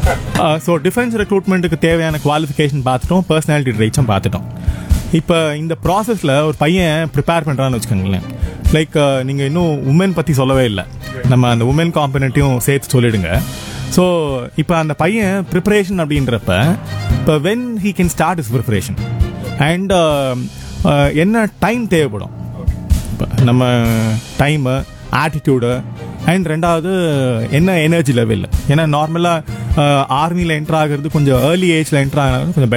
so defence ரெக்ரூட்மெண்ட்டுக்கு தேவையான qualification பார்த்துட்டோம் personality ட்ரைட்ஸும் பார்த்துட்டோம் இப்போ இந்த ப்ராசஸில் ஒரு பையன் ப்ரிப்பேர் பண்ணுறான்னு வச்சுக்கோங்களேன் லைக் நீங்கள் இன்னும் உமன் பற்றி சொல்லவே இல்லை நம்ம அந்த உமன் காம்பனண்ட்டையும் சேர்த்து சொல்லிடுங்க ஸோ இப்போ அந்த பையன் ப்ரிப்பரேஷன் அப்படின்றப்ப இப்போ when he can start is preparation and என்ன டைம் தேவைப்படும் இப்போ நம்ம டைமு ஆட்டிடியூடு அண்ட் ரெண்டாவது என்ன எனர்ஜி லெவல் ஏன்னா நார்மலாக ஆர்மியில் என்ட்ரு ஆகிறது கொஞ்சம் ஏர்லி ஏஜில் என்ட்ரு ஆகிறது கொஞ்சம்